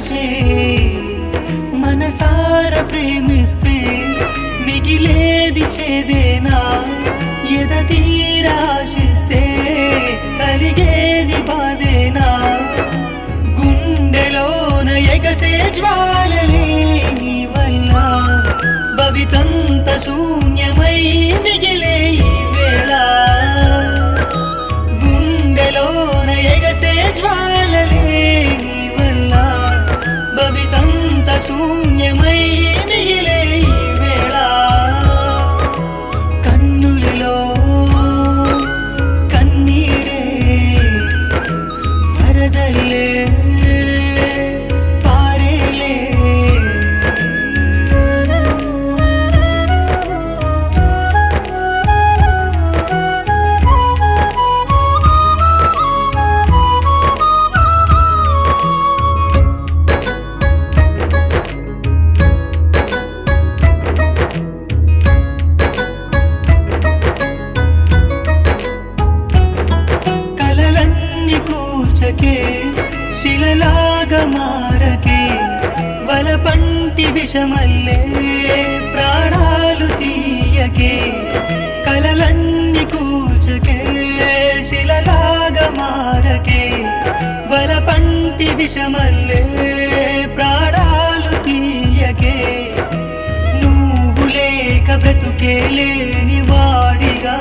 ఆశే మనసార ప్రేమిస్తే మిగిలేది చేదేనా ఎద తీరాశిస్తే కలిగేది బాధేనా గుండెలోన ఎగసే జ్వాలలే నీ వల్ల భవితంత శూన్యమై మిగిలే ఈ వేళ గుండెలోన ఎగసే జ్వాలలే నీ వల్ల భవితంత శూన్యమై మిగిలే ఈ వేళ కన్నులలో కన్నీరే వరదల్లే పారేలే కలలన్నీ కూర్చకే శిలలాగా మారకే వలపంటి విషమల్లే ప్రాణాలు తీయకే కలలన్నీ కూర్చకే శిలలాగా మారకే వలపంటి విషమల్లే ప్రాణాలు తీయకే నువ్వు లేక బ్రతుకే లేని వాడిగా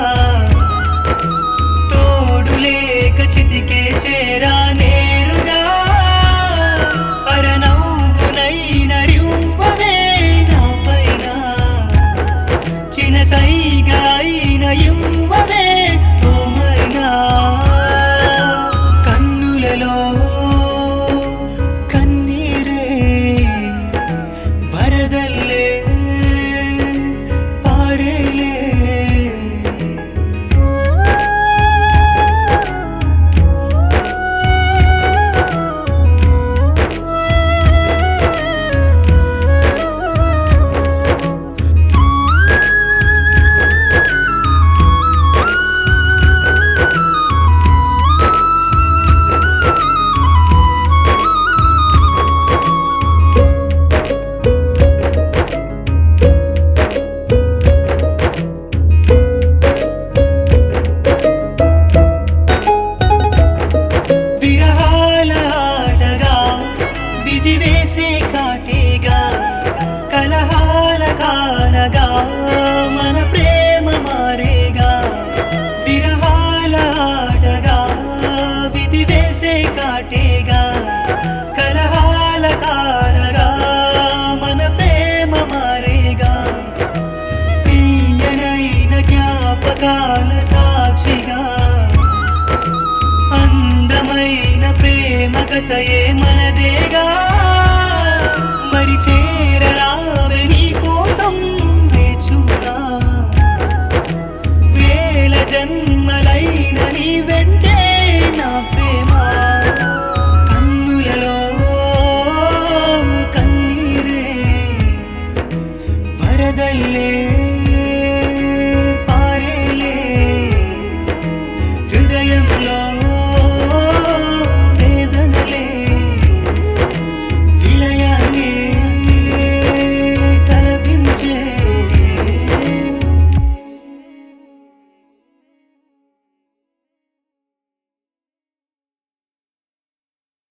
తోడు లేక చితికే చేరా నేరుగా అరనవ్వునైన రివ్వవే నా పైన చినసైగా అయిన ఇవ్వవే ఓమైనా కన్నులలో కన్నీరే వరదల్లే పారేలే విరహాల ఆటగా విధి వేసే కాటేగా కలహాల కానగా మన ప్రేమ మారేగా విరహాల ఆటగా విధి వేసే కాటేగా కలహాల కానగా మన ప్రేమ మారేగా తీయనైన జ్ఞాపకాల సాక్షిగా అందమైన ప్రేమ కథయే మనదేగా